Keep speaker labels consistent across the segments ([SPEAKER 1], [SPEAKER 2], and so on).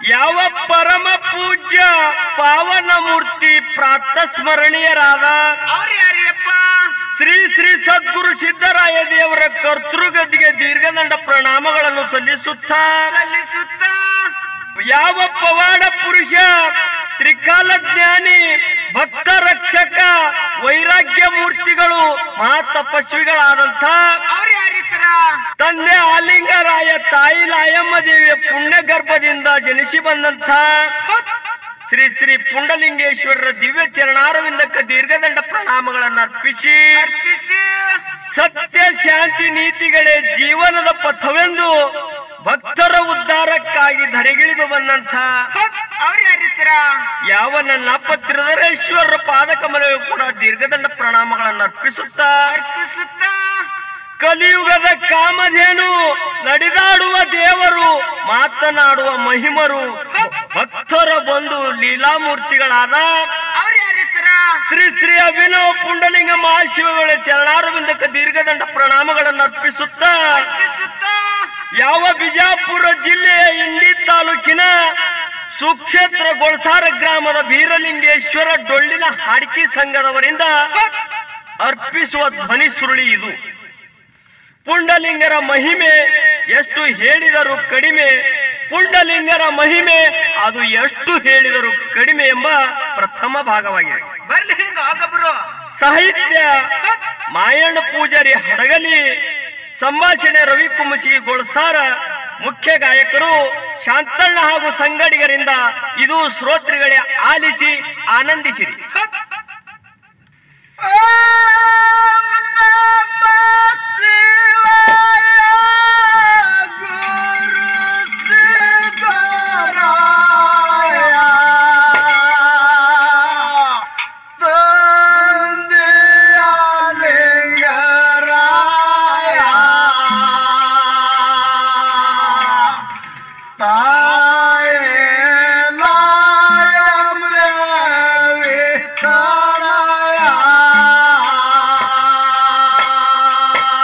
[SPEAKER 1] ಯಾವ ಪರಮ ಪೂಜ್ಯ ಪಾವನ ಮೂರ್ತಿ ಪ್ರಾತಸ್ಮರಣೀಯರಾದ
[SPEAKER 2] ಅವ್ರು ಯಾರಿಯಪ್ಪ
[SPEAKER 1] ಶ್ರೀ ಶ್ರೀ ಸದ್ಗುರು ಸಿದ್ದರಾಯ ದೇವರ ಕರ್ತೃಗದಿಗೆ ದೀರ್ಘದಂಡ ಪ್ರಣಾಮಗಳನ್ನು ಸಲ್ಲಿಸುತ್ತಾ
[SPEAKER 2] ಸಲ್ಲಿಸುತ್ತ
[SPEAKER 1] ಯಾವ ಪವಾಡ ಪುರುಷ ತ್ರಿಕಾಲ ಜ್ಞಾನಿ ಭಕ್ತ ರಕ್ಷಕ ವೈರಾಗ್ಯ ಮೂರ್ತಿಗಳು ಮಹಾತಪಸ್ವಿಗಳಾದಂಥ
[SPEAKER 2] ಅವ್ರು ಯಾರಿ ಸರ
[SPEAKER 1] ತಂದೆ ಆಲಿಂಗರಾಯ ತಾಯಿ ಲಾಯಮ್ಮ ದೇವಿಯ ಪುಣ್ಯ ಗರ್ಭದಿಂದ ಜನಿಸಿ ಬಂದಂಥ ಶ್ರೀ ಶ್ರೀ ಪುಂಡಲಿಂಗೇಶ್ವರರ ದಿವ್ಯ ಚರಣಾರವಿಂದಕ್ಕೆ ದೀರ್ಘದಂಡ ಪ್ರಣಾಮಗಳನ್ನು ಅರ್ಪಿಸಿ
[SPEAKER 2] ಅರ್ಪಿಸಿ
[SPEAKER 1] ಸತ್ಯ ಶಾಂತಿ ನೀತಿಗಳೇ ಜೀವನದ ಪಥವೆಂದು ಭಕ್ತರ ಉದ್ಧಾರಕ್ಕಾಗಿ ಧರೆಗಿಳಿದು ಬಂದಂಥ
[SPEAKER 2] ಅವ್ರು ಯಾರಿ ಸರ
[SPEAKER 1] ಯಾವ ನನ್ನ ಪತ್ರಧರೇಶ್ವರರ ಪಾದಕಮಲವು ಕೂಡ ದೀರ್ಘದಂಡ ಪ್ರಣಾಮಗಳನ್ನು ಅರ್ಪಿಸುತ್ತಾ
[SPEAKER 2] ಅರ್ಪಿಸುತ್ತ
[SPEAKER 1] ಕಲಿಯುಗದ ಕಾಮಧೇನು ನಡೆದಾಡುವ ದೇವರು ಮಾತನಾಡುವ ಮಹಿಮರು ಭಕ್ತರ ಬಂಧು ಲೀಲಾಮೂರ್ತಿಗಳಾದ
[SPEAKER 2] ಅವ್ರು ಯಾರಿ ಸರ
[SPEAKER 1] ಶ್ರೀ ಶ್ರೀ ಅಭಿನವ ಪುಂಡಲಿಂಗ ಮಹಾಶಿವಗಳ ಚರಣಾರವಿಂದಕ್ಕೆ ದೀರ್ಘದಂಡ ಪ್ರಣಾಮಗಳನ್ನು ಅರ್ಪಿಸುತ್ತಾ
[SPEAKER 2] ಅರ್ಪಿಸುತ್ತ
[SPEAKER 1] ಯಾವ ಬಿಜಾಪುರ ಜಿಲ್ಲೆಯ ಇಂಡಿ ತಾಲೂಕಿನ ಸುಕ್ಷೇತ್ರ ಗೊಳಸಾರ ಗ್ರಾಮದ ಬೀರಲಿಂಗೇಶ್ವರ ಡೊಳ್ಳಿನ ಹಾಡಿಕೆ ಸಂಘದವರಿಂದ ಅರ್ಪಿಸುವ ಧ್ವನಿ ಸುರುಳಿ ಇದು ಪುಂಡಲಿಂಗರ ಮಹಿಮೆ ಎಷ್ಟು ಹೇಳಿದರೂ ಕಡಿಮೆ ಪುಂಡಲಿಂಗರ ಮಹಿಮೆ ಅದು ಎಷ್ಟು ಹೇಳಿದರೂ ಕಡಿಮೆ ಎಂಬ ಪ್ರಥಮ ಭಾಗವಾಗಿದೆ
[SPEAKER 2] ಬರ್ಲಿ ಹಿಂಗ ಆಗಬ್ರು
[SPEAKER 1] ಸಾಹಿತ್ಯ ಮಾಯಣ್ಣ ಪೂಜಾರಿ ಹಡಗಲಿ ಸಂಭಾಷಣೆ ರವಿ ಕುಮಸಿ ಗೊಳಸಾರ ಮುಖ್ಯ ಗಾಯಕರು ಶಾಂತಣ್ಣ ಹಾಗೂ ಸಂಗಡಿಗರಿಂದ ಇದು ಶ್ರೋತೃಗಳೇ ಆಲಿಸಿ ಆನಂದಿಸಿರಿ
[SPEAKER 2] ಓಂ ನಮಃ ಶಿವಾಯ ಗುರು ಸಿದ್ದರಾಯ ತಂದೆಯ ಲಿಂಗರಾಯ ತಾಯೇ ಲಾಯಂ ದೇವಿ ತಾರಾಯ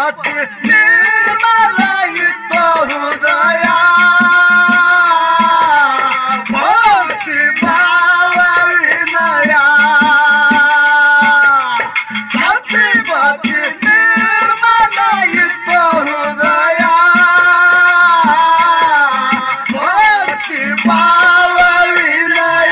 [SPEAKER 2] ಪತಿ ನಿರ್ಮಲ ಇತ್ತು ಹೃದಯ ಭಕ್ತಿ ಭಾವ ವಿನಯ ಸತಿಪತಿ ನಿರ್ಮಲ ಇತ್ತು ಹೃದಯ ಭಕ್ತಿ ಭಾವ ವಿನಯ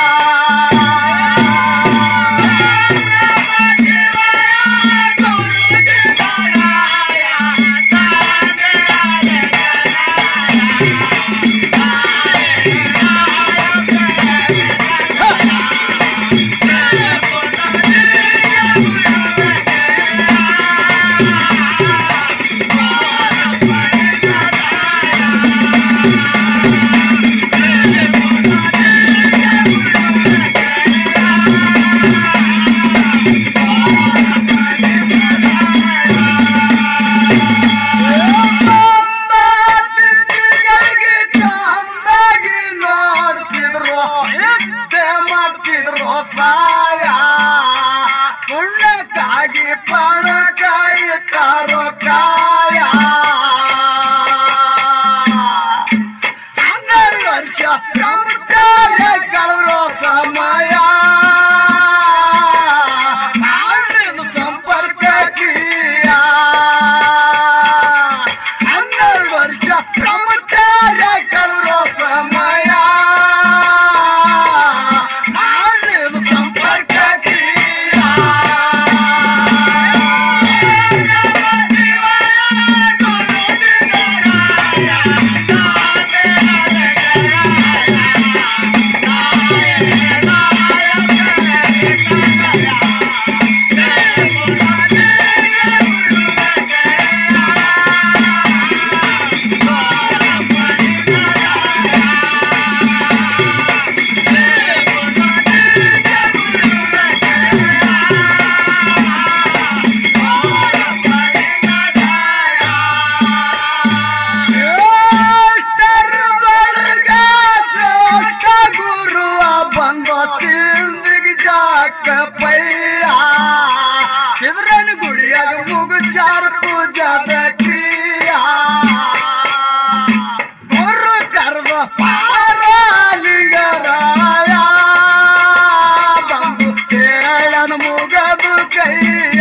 [SPEAKER 2] ತಿಂಗಳಿಗೆ ಚಂದಾಗಿ ನೋಡ್ತಿದ್ರು ಎತ್ತೆ ಮಾಡ್ತಿದ್ರು ಸಾಯ ಪುಣ್ಯಕ್ಕಾಗಿ ಪಣಕಾಯಿ ಕಾರೋ ಕಾಯ ಹನ್ನೆರಡು ವರ್ಷ ಬ್ರಹ್ಮಚಾರ್ಯ ಕಳೆರೋ ಸಮಯ ಮಾಡಿದ ಸಂಪರ್ಕ ಕ್ರಿಯ ಹನ್ನೆರಡು ವರ್ಷ ಬ್ರಹ್ಮಚಾರ್ಯ ಕಳೆರೋ ಸಮಯ ಮಾಡಿದ ಸಂಪರ್ಕ ಕ್ರಿಯ ಶ್ರೇಷ್ಠರದೊಳಗ ಶ್ರೇಷ್ಠ ಗುರುವ ಬಂದ ಸಿಂದಿಗೆ ಜಾಕ ಪಯ್ಯ ಚಿದ್ರನ ಗುಡಿಯಾಗ ಮುಗಿಸ್ಯಾರ ಪೂಜಾದ ಕ್ರಿಯಾ ಗುರು ಕರೆದ ಪಾರಾಲಿಗರಾಯ ಬಂದು ಕೇಳನ ಮುಗದು ಕೈಯ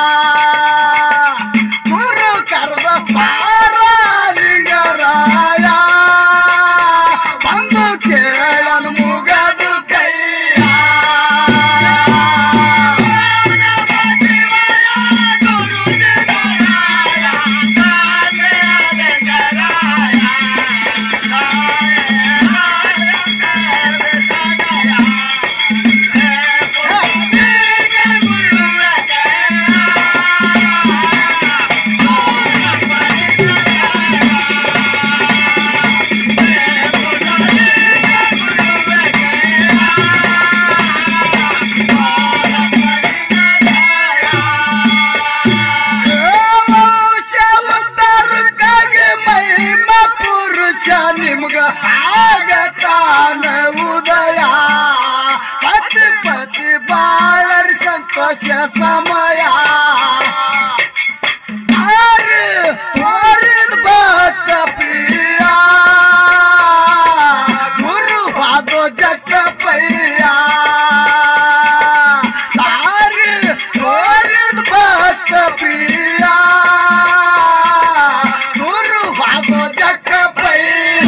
[SPEAKER 2] ಗುರು ಕರೆದ ಪಾರಾಲಿಗರಾಯ ಬಂದು ಕೇಳನ ಮುಗದು ಕೈಯ ವಂಶವುದ್ಧಾರಕ್ಕಾಗಿ ಮಹಿಮ ಪುರುಷ ನಿಮ್ಗ ಆಗತಾನ ಉದಯ ಸತಿಪತಿ ಬಾಳರಿ ಸಂತೋಷ ಸಮಯ ಆರು ತೋರಿದ ಭಕ್ತ ಪ್ರಿಯ ಗುರು ಹಾದೋ ಜಕ್ಕಪ್ಪಯ್ಯ ತಾರಿ ತೋರಿದ ಭಕ್ತ ಪ್ರಿಯ ಗುರು ಹಾದೋ ಜಕ್ಕಪ್ಪಯ್ಯ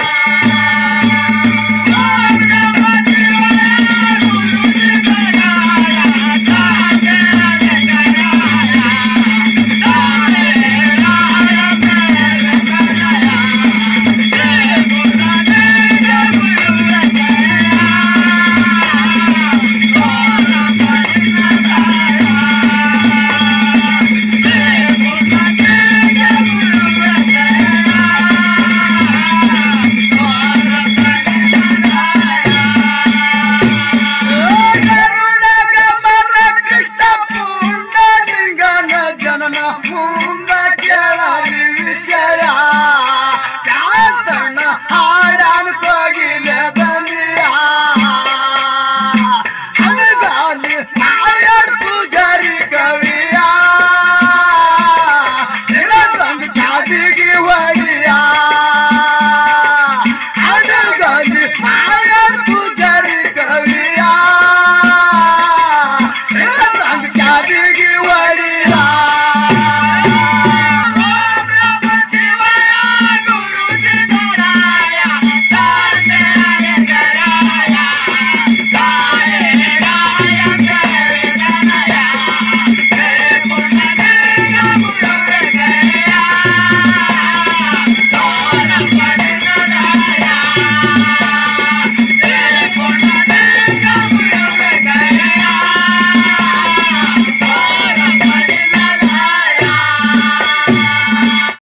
[SPEAKER 2] ಕರುಣಗಮನ ಕೃಷ್ಣ ಪೂರ್ಣಲಿಂಗನ ಜನನ ಮುಂದ ಕೇಳಲಿ ವಿಷಯ